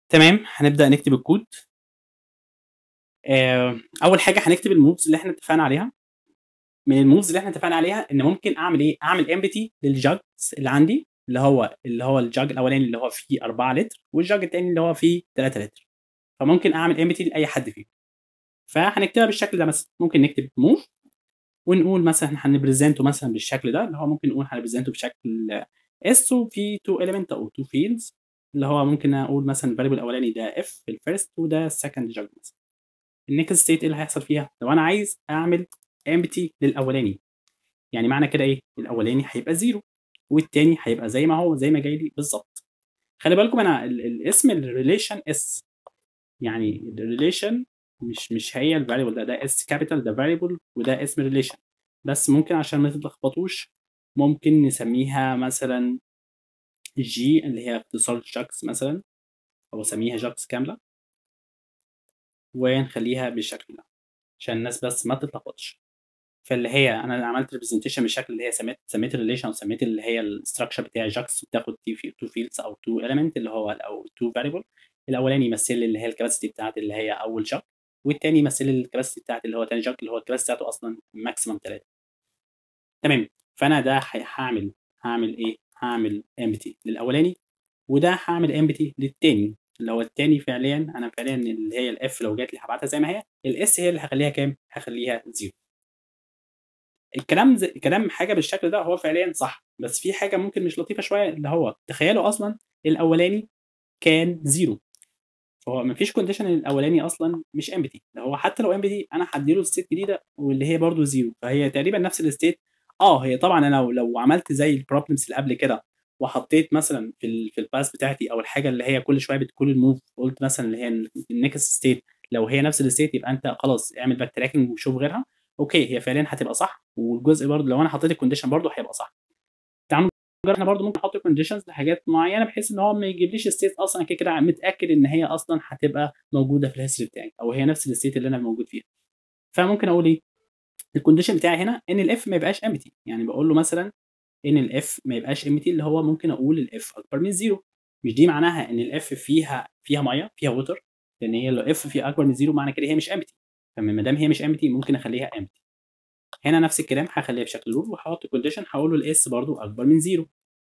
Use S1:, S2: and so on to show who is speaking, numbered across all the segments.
S1: تمام هنبدا نكتب الكود آه، اول حاجه هنكتب الموفز اللي احنا اتفقنا عليها من الموفز اللي احنا اتفقنا عليها ان ممكن اعمل ايه اعمل امبتي للجاجز اللي عندي اللي هو اللي هو الجاج الاولاني اللي هو فيه 4 لتر والجاج الثاني اللي هو فيه 3 لتر فممكن اعمل امبتي لاي حد فيهم فهنكتبها بالشكل ده مثلا ممكن نكتب موف ونقول مثلا هنبريزنته مثلا بالشكل ده اللي هو ممكن نقول هنبريزنته بشكل اس وفي تو اليمنت او تو فيلدز اللي هو ممكن اقول مثلا الفاريبل الاولاني ده اف في الفيرست وده السكند جاج مثلا النكست ستيت ايه اللي هيحصل فيها لو انا عايز اعمل امبتي للاولاني يعني معنى كده ايه الاولاني هيبقى زيرو والتاني هيبقى زي ما هو زي ما جاي لي بالظبط خلي بالكم انا ال- الاسم الريليشن اس يعني الريليشن مش مش هي الفاريبل ده ده اس كابيتال ده فاريبل وده اسم ريليشن بس ممكن عشان ما تتلخبطوش ممكن نسميها مثلا جي اللي هي اختصار جاكس مثلا او اسميها جاكس كامله ونخليها بالشكل ده عشان الناس بس ما تتلخبطش فاللي هي انا عملت ريبريزنتيشن بالشكل اللي هي سميت سميت الريليشن وسميت اللي هي الستراكشر بتاع جاكس بتاخد تو فيلدز او تو اليمنت اللي هو او تو فاريبل الاولاني يمثل لي اللي هي الكباسيتي بتاعت اللي هي اول جاك والتاني يمثل لي الكباسيتي بتاعت اللي هو تاني جاك اللي هو الكباسيتي بتاعته اصلا ماكسيمم 3 تمام فانا ده ه- هعمل هعمل ايه هعمل امبتي للاولاني وده هعمل امبتي للتاني اللي هو التاني فعليا انا فعليا اللي هي الاف لو جات لي هبعتها زي ما هي الاس هي اللي هخليها كام هخليها زيرو الكلام زي كلام حاجه بالشكل ده هو فعليا صح بس في حاجه ممكن مش لطيفه شويه اللي هو تخيلوا اصلا الاولاني كان زيرو فهو مفيش كونديشن الاولاني اصلا مش امبتي ده هو حتى لو امبتي انا هديله ستيت جديده واللي هي برضو زيرو فهي تقريبا نفس الستيت اه هي طبعا انا لو لو عملت زي البروبلمز اللي قبل كده وحطيت مثلا في ال في الباس بتاعتي او الحاجه اللي هي كل شويه بتكون الموف قلت مثلا اللي هي النكست ستيت لو هي نفس الستيت يبقى انت خلاص اعمل باك تراكنج وشوف غيرها اوكي هي فعليا هتبقى صح والجزء برضه لو انا حطيت الكونديشن برضه هيبقى صح تعالوا نجرب احنا برضه ممكن نحط كونديشنز لحاجات معينه بحيث ان هو ما يجيبليش ستيت اصلا كده كده متاكد ان هي اصلا هتبقى موجوده في الهيستوري بتاعي او هي نفس الستيت اللي انا موجود فيها فممكن اقول ايه الكونديشن بتاعي هنا ان الاف ما يبقاش امتي يعني بقول له مثلا ان الاف ما يبقاش امتي اللي هو ممكن اقول الاف اكبر من زيرو مش دي معناها ان الاف فيها فيها ميه فيها ووتر لان هي لو اف فيها اكبر من زيرو معنى كده هي مش امتي فما دام هي مش امتي ممكن اخليها امتي هنا نفس الكلام هخليها بشكل لوب وهحط كونديشن هقول له الاس برضو اكبر من زيرو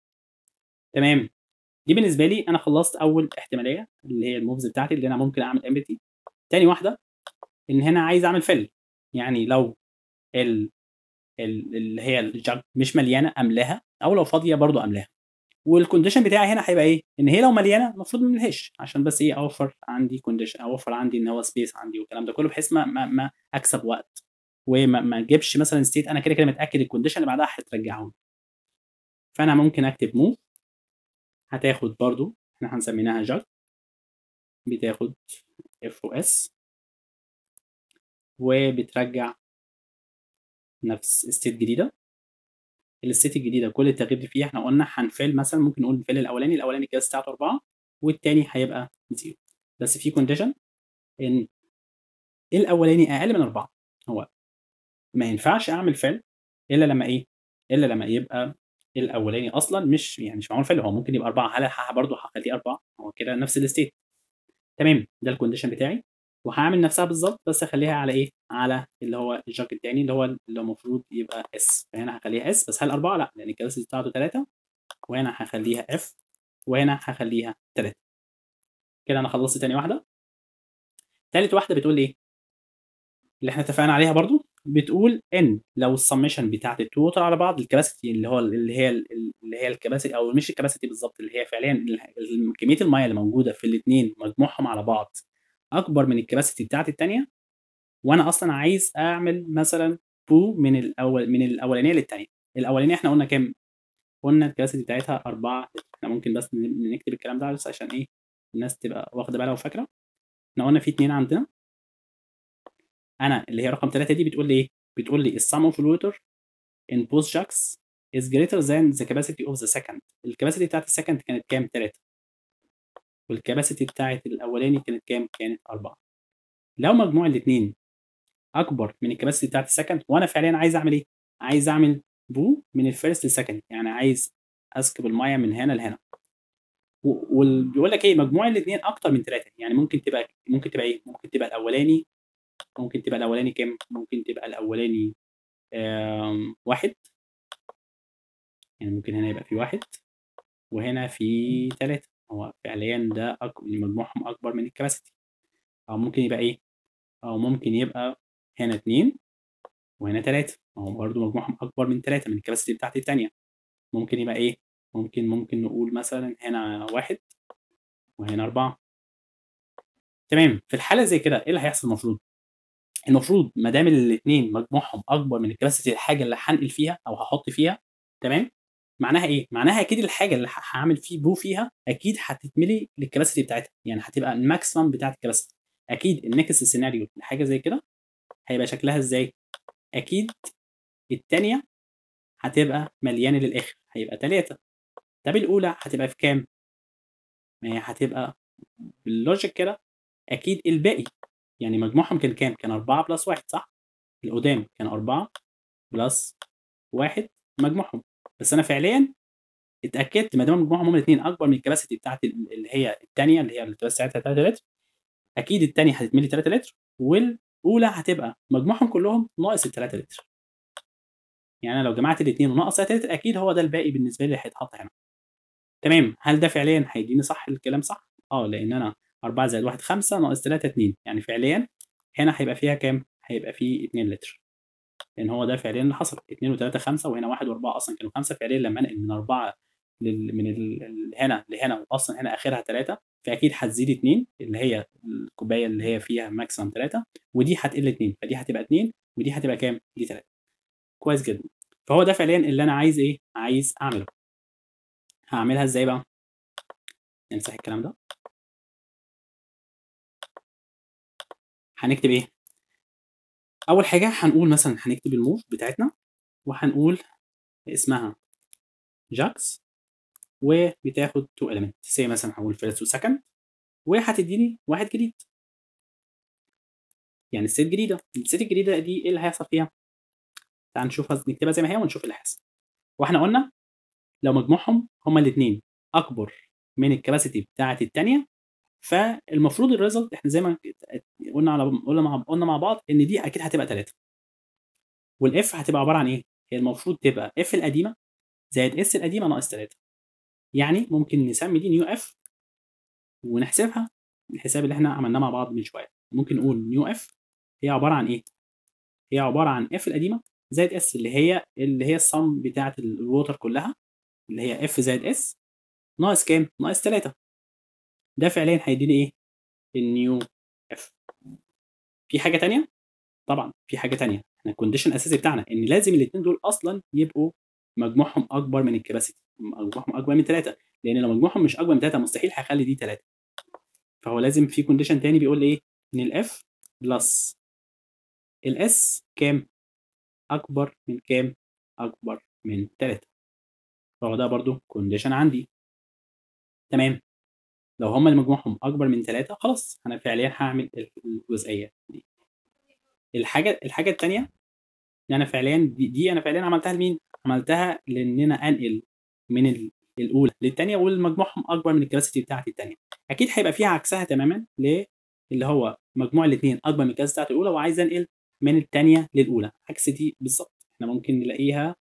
S1: تمام دي بالنسبه لي انا خلصت اول احتماليه اللي هي الموفز بتاعتي اللي انا ممكن اعمل امبتي تاني واحده ان هنا عايز اعمل فل يعني لو ال ال- اللي هي الجاج مش مليانه املاها او لو فاضيه برضو املاها والكونديشن بتاعي هنا هيبقى ايه ان هي لو مليانه المفروض ما املهاش عشان بس ايه اوفر عندي كونديشن اوفر عندي ان هو سبيس عندي والكلام ده كله بحيث ما ما, ما اكسب وقت وما ما اجيبش مثلا ستيت انا كده كده متاكد الكونديشن اللي بعدها هترجعه لي. فانا ممكن اكتب موف هتاخد برضو احنا هنسميناها جاج بتاخد اف او اس وبترجع نفس ستيت جديده الستيت الجديده كل التغيير اللي فيها احنا قلنا هنفل مثلا ممكن نقول الفل الاولاني الاولاني الجهاز بتاعته 4 والتاني هيبقى 0 بس في كونديشن ان الاولاني اقل من 4 هو ما ينفعش اعمل فل الا لما ايه الا لما يبقى الاولاني اصلا مش يعني مش معمول فل هو ممكن يبقى 4 هل برضه هخليه 4 هو كده نفس الستيت تمام ده الكونديشن بتاعي وهعمل نفسها بالظبط بس اخليها على ايه على اللي هو الجاك التاني اللي هو اللي المفروض يبقى اس فهنا هخليها اس بس هل 4 لا لان الكلاسيتي بتاعته 3 وهنا هخليها اف وهنا هخليها 3 كده انا خلصت تاني واحده تالت واحده بتقول ايه اللي احنا اتفقنا عليها برضو بتقول ان لو السمشن بتاعت التو ووتر على بعض الكباسيتي اللي هو اللي هي اللي هي الكباسيتي او مش الكباسيتي بالظبط اللي هي فعليا ال- كميه الميه اللي موجوده في الاثنين مجموعهم على بعض اكبر من الكباسيتي بتاعت الثانيه وانا اصلا عايز اعمل مثلا بو من الاول من الاولانيه للثانيه الاولانيه احنا قلنا كام قلنا الكباسيتي بتاعتها 4 احنا ممكن بس ن- نكتب الكلام ده بس عشان ايه الناس تبقى واخده بالها وفاكره احنا قلنا في اتنين عندنا انا اللي هي رقم 3 دي بتقول لي ايه بتقول لي السم اوف الووتر in both jacks is greater than the capacity of the second الكباسيتي بتاعت السكند كانت كام 3 والكباسيتي بتاعت الاولاني كانت كام كانت 4 لو مجموع الاثنين اكبر من الكباسيتي بتاعت السكند وانا فعليا عايز اعمل ايه عايز اعمل بو من الفيرست للسكند يعني عايز اسكب الميه من هنا لهنا وبيقول لك ايه مجموع الاثنين اكتر من ثلاثه يعني ممكن تبقى ممكن تبقى ايه ممكن تبقى الاولاني ممكن تبقى الاولاني كام ممكن تبقى الاولاني واحد يعني ممكن هنا يبقى في واحد وهنا في ثلاثة هو فعليا ده أك... مجموعهم أكبر من الكباسيتي أو ممكن يبقى إيه أو ممكن يبقى هنا اتنين وهنا تلاتة هو برضه مجموعهم أكبر من تلاتة من الكباسيتي بتاعت التانية ممكن يبقى إيه ممكن ممكن نقول مثلا هنا واحد وهنا أربعة تمام في الحالة زي كده إيه اللي هيحصل المفروض؟ المفروض ما دام الاثنين مجموعهم اكبر من الكباسيتي الحاجه اللي هنقل فيها او هحط فيها تمام معناها ايه معناها اكيد الحاجه اللي هعمل فيه بو فيها اكيد هتتملي للكباسيتي بتاعتها يعني هتبقى الماكسيمم بتاعت الكباسيتي اكيد النكست سيناريو لحاجه زي كده هيبقى شكلها ازاي اكيد الثانيه هتبقى مليانه للاخر هيبقى ثلاثة طب الاولى هتبقى في كام ما هي هتبقى باللوجيك كده اكيد الباقي يعني مجموعهم كان كام كان 4 بلس 1 صح القدام كان 4 بلس 1 مجموعهم بس انا فعليا اتاكدت ما دام مجموعهم هما الاثنين اكبر من الكباسيتي بتاعت اللي هي الثانيه اللي هي الكباسيتي بتاعتها 3 لتر اكيد الثانيه هتتملي 3 لتر والاولى هتبقى مجموعهم كلهم ناقص ال 3 لتر يعني انا لو جمعت الاثنين وناقص 3 لتر اكيد هو ده الباقي بالنسبه لي اللي هيتحط هنا تمام هل ده فعليا هيديني صح الكلام صح اه لان انا 4 زائد 1 5 ناقص 3 2 يعني فعليا هنا هيبقى فيها كام هيبقى فيه 2 لتر لان هو ده فعليا اللي حصل 2 و3 5 وهنا 1 و4 اصلا كانوا 5 فعليا لما انقل من 4 لل... من ال... هنا لهنا واصلا هنا اخرها 3 فاكيد هتزيد 2 اللي هي الكوبايه اللي هي فيها ماكسيمم 3 ودي هتقل 2 فدي هتبقى 2 ودي هتبقى كام؟ دي 3 كويس جدا فهو ده فعليا اللي انا عايز ايه؟ عايز اعمله هعملها ازاي بقى؟ نمسح الكلام ده هنكتب ايه؟ اول حاجه هنقول مثلا هنكتب الموف بتاعتنا وهنقول اسمها جاكس وبتاخد تو element سي مثلا هقول فيرست وسكند وهتديني واحد جديد يعني الست جديده الست الجديده دي ايه اللي هيحصل فيها تعال نشوفها نكتبها زي ما هي ونشوف اللي هيحصل واحنا قلنا لو مجموعهم هما الاثنين اكبر من الكباسيتي بتاعه الثانيه فالمفروض الريزلت احنا زي ما قلنا على قلنا مع قلنا مع بعض ان دي اكيد هتبقى 3 والاف هتبقى عباره عن ايه؟ هي المفروض تبقى اف القديمه زائد اس القديمه ناقص 3 يعني ممكن نسمي دي نيو اف ونحسبها الحساب اللي احنا عملناه مع بعض من شويه ممكن نقول نيو اف هي عباره عن ايه؟ هي عباره عن اف القديمه زائد اس اللي هي اللي هي الصم بتاعه الووتر كلها اللي هي اف زائد اس ناقص كام؟ ناقص 3 ده فعليا هيديني ايه؟ النيو اف في حاجه تانية؟ طبعا في حاجه تانية احنا الكونديشن الاساسي بتاعنا ان لازم الاثنين دول اصلا يبقوا مجموعهم اكبر من الكباسيتي مجموعهم اكبر من 3 لان لو مجموعهم مش اكبر من 3 مستحيل هيخلي دي 3 فهو لازم في كونديشن تاني بيقول ايه ان الاف بلس الاس كام اكبر من كام اكبر من 3 فهو ده برضو كونديشن عندي تمام لو هما اللي مجموعهم اكبر من 3 خلاص انا فعليا هعمل الجزئيه دي الحاجه الحاجه الثانيه انا فعليا دي, دي انا فعليا عملتها لمين عملتها لان انا انقل من الاولى للثانيه والمجموعهم اكبر من الكباسيتي بتاعتي الثانيه اكيد هيبقى فيها عكسها تماما ليه اللي هو مجموع الاثنين اكبر من الكباسيتي بتاعت الاولى وعايز انقل من الثانيه للاولى عكس دي بالظبط احنا ممكن نلاقيها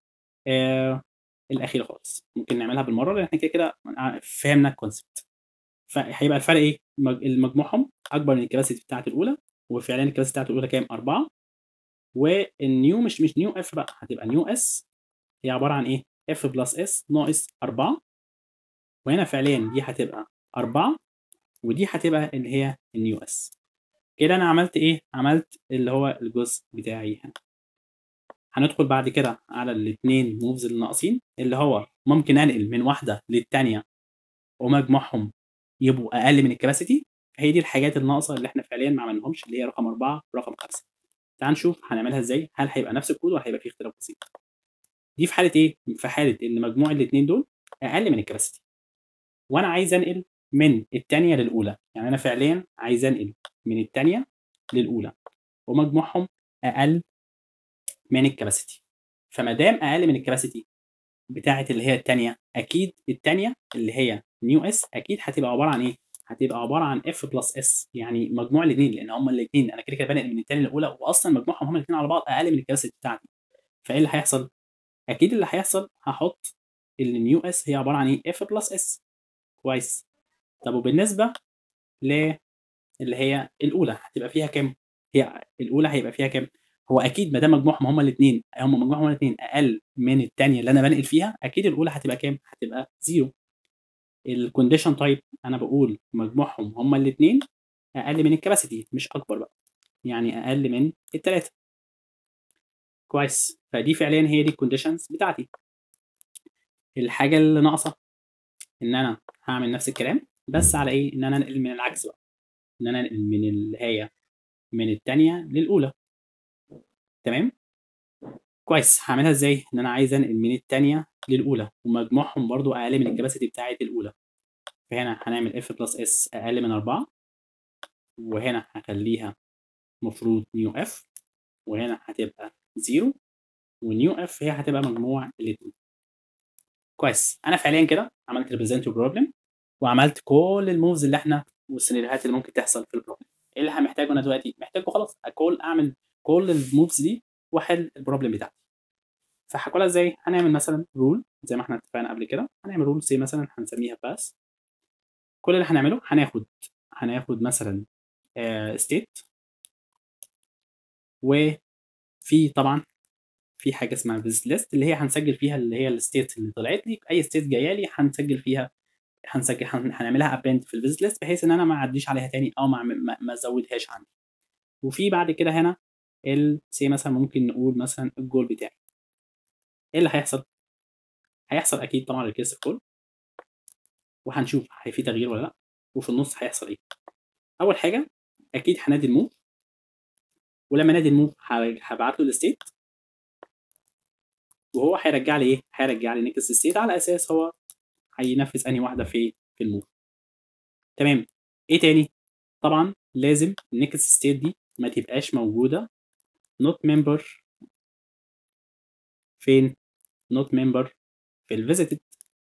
S1: آه الاخيره خالص ممكن نعملها بالمره لان احنا كده كده فهمنا الكونسبت فهيبقى الفرق ايه المجموعهم اكبر من الكباسيتي بتاعت الاولى وفعليا الكباسيتي بتاعت الاولى كام 4 والنيو مش مش نيو اف بقى هتبقى نيو اس هي عباره عن ايه اف بلس اس ناقص 4 وهنا فعليا دي هتبقى 4 ودي هتبقى اللي هي النيو اس كده انا عملت ايه عملت اللي هو الجزء بتاعي هنا هندخل بعد كده على الاثنين موفز اللي ناقصين اللي هو ممكن انقل من واحده للثانيه ومجموعهم يبقوا اقل من الكباسيتي هي دي الحاجات الناقصه اللي احنا فعليا ما عملناهمش اللي هي رقم 4 ورقم 5 تعال نشوف هنعملها ازاي هل هيبقى نفس الكود ولا هيبقى فيه اختلاف بسيط دي في حاله ايه في حاله ان مجموع الاثنين دول اقل من الكباسيتي وانا عايز انقل من الثانيه للاولى يعني انا فعليا عايز انقل من الثانيه للاولى ومجموعهم اقل من الكباسيتي فما دام اقل من الكباسيتي بتاعه اللي هي الثانيه اكيد الثانيه اللي هي نيو اس اكيد هتبقى عباره عن ايه هتبقى عباره عن اف بلس اس يعني مجموع الاثنين لان هما الاثنين انا كده كده بنقل من الثانيه للاولى واصلا مجموعهم هما الاثنين على بعض اقل من الكباسيتي بتاعتي فايه اللي هيحصل اكيد اللي هيحصل هحط النيو اس هي عباره عن ايه اف بلس اس كويس طب وبالنسبه ل اللي هي الاولى هتبقى فيها كام هي الاولى هيبقى فيها كام هو اكيد ما دام مجموعهم هما الاثنين هم مجموعهم هما الاثنين اقل من الثانيه اللي انا بنقل فيها اكيد الاولى هتبقى كام هتبقى زيرو الكونديشن تايب انا بقول مجموعهم هما الاثنين اقل من الكباسيتي مش اكبر بقى يعني اقل من الثلاثه كويس فدي فعليا هي دي الكونديشنز بتاعتي الحاجه اللي ناقصه ان انا هعمل نفس الكلام بس على ايه ان انا انقل من العكس بقى ان انا انقل من اللي هي من الثانيه للاولى تمام كويس هعملها ازاي ان انا عايز انقل من الثانيه للاولى ومجموعهم برضو اقل من الكباسيتي بتاعه الاولى فهنا هنعمل اف بلس اس اقل من 4 وهنا هخليها مفروض نيو اف وهنا هتبقى 0 ونيو اف هي هتبقى مجموع الاثنين كويس انا فعليا كده عملت ريبريزنت بروبلم وعملت كل الموفز اللي احنا والسيناريوهات اللي ممكن تحصل في البروبلم ايه اللي محتاجه انا دلوقتي محتاجه خلاص اكول اعمل كل الموفز دي واحل البروبلم بتاعتي فهاكلها ازاي هنعمل مثلا رول زي ما احنا اتفقنا قبل كده هنعمل رول سي مثلا هنسميها باس كل اللي هنعمله هناخد هناخد مثلا ستيت وفي طبعا في حاجه اسمها فيزيت ليست اللي هي هنسجل فيها اللي هي الستيت اللي طلعت لي اي ستيت جايه لي هنسجل فيها هنسجل هنعملها ابند في الفيزيت ليست بحيث ان انا ما اعديش عليها تاني او ما ما, ما ازودهاش عندي وفي بعد كده هنا السي مثلا ممكن نقول مثلا الجول بتاعي ايه اللي هيحصل هيحصل اكيد طبعا ريكيرسيف كول وهنشوف هي في تغيير ولا لا وفي النص هيحصل ايه اول حاجه اكيد هنادي الموف ولما نادي الموف هبعت له الستيت وهو هيرجع لي ايه هيرجع لي نيكست ستيت على اساس هو هينفذ انهي واحده في في الموف تمام ايه تاني طبعا لازم النيكست ستيت دي ما تبقاش موجوده not member فين not member في الفيزيتد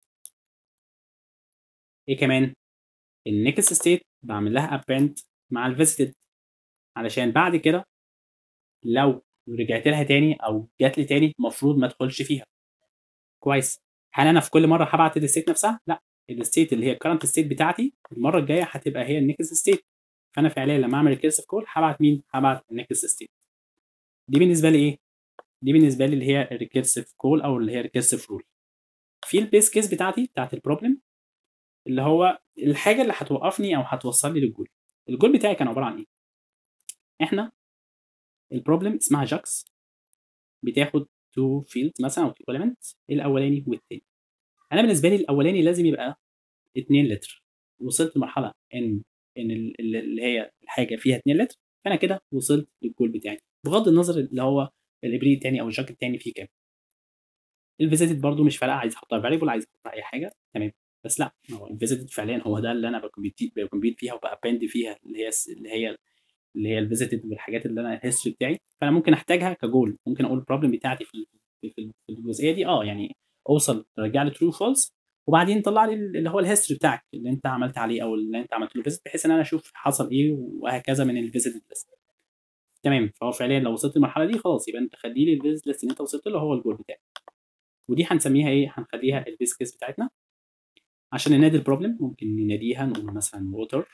S1: ايه كمان النكست ستيت بعمل لها append مع الفيزيتد علشان بعد كده لو رجعت لها تاني او جات لي تاني المفروض ما ادخلش فيها كويس هل انا في كل مره هبعت الستيت نفسها لا الستيت اللي هي الكرنت ستيت بتاعتي المره الجايه هتبقى هي النكست ستيت فانا فعليا لما اعمل ريكيرسيف كول هبعت مين هبعت النكست ستيت دي بالنسبه لي ايه دي بالنسبه لي اللي هي الريكيرسيف كول او اللي هي ريكيرسيف رول في البيس كيس بتاعتي بتاعت البروبلم اللي هو الحاجه اللي هتوقفني او هتوصل لي للجول الجول بتاعي كان عباره عن ايه احنا البروبلم اسمها جاكس بتاخد تو فيلد مثلا او تو اليمنت الاولاني والتاني انا بالنسبه لي الاولاني لازم يبقى 2 لتر وصلت لمرحله ان ان اللي هي الحاجه فيها 2 لتر فانا كده وصلت للجول بتاعي بغض النظر اللي هو الابريد التاني او الجاك التاني فيه كام الفيزيتد برضو مش فارقه عايز احطها فاريبل عايز احطها اي حاجه تمام بس لا هو الفيزيتد فعليا هو ده اللي انا بكمبيت فيها وبابند فيها اللي هي اللي هي اللي هي الفيزيتد والحاجات اللي انا الهيستوري بتاعي فانا ممكن احتاجها كجول ممكن اقول البروبلم بتاعتي في في الجزئيه دي اه يعني اوصل رجع لي ترو فولس وبعدين طلع لي اللي هو الهيستوري بتاعك اللي انت عملت عليه او اللي انت عملت له فيزيت بحيث ان انا اشوف حصل ايه وهكذا من الفيزيتد ليست تمام فهو فعليا لو وصلت للمرحله دي خلاص يبقى انت خلي لي الفيزيت ليست اللي انت وصلت له هو الجول بتاعك ودي هنسميها ايه هنخليها البيس كيس بتاعتنا عشان ننادي البروبلم ممكن نناديها نقول مثلا ووتر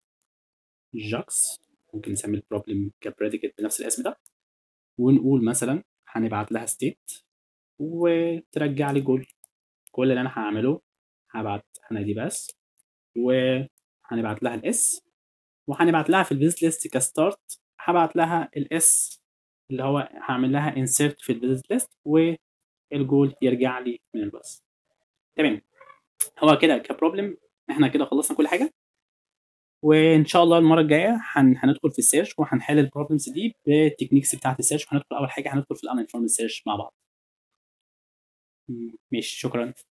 S1: جاكس ممكن نسمي البروبلم كبريديكت بنفس الاسم ده ونقول مثلا هنبعت لها ستيت وترجع لي جول كل اللي انا هعمله هبعت هنادي بس وهنبعت لها الاس وهنبعت لها في الفيزيت ليست كستارت هبعت لها الاس اللي هو هعمل لها انسيرت في الفيزيت ليست والجول يرجع لي من الباص تمام هو كده كبروبلم احنا كده خلصنا كل حاجه وان شاء الله المره الجايه هن... هندخل في السيرش وهنحل البروبلمز دي بالتكنيكس بتاعت السيرش وهندخل اول حاجه هندخل في الان انفورمد سيرش مع بعض ماشي شكرا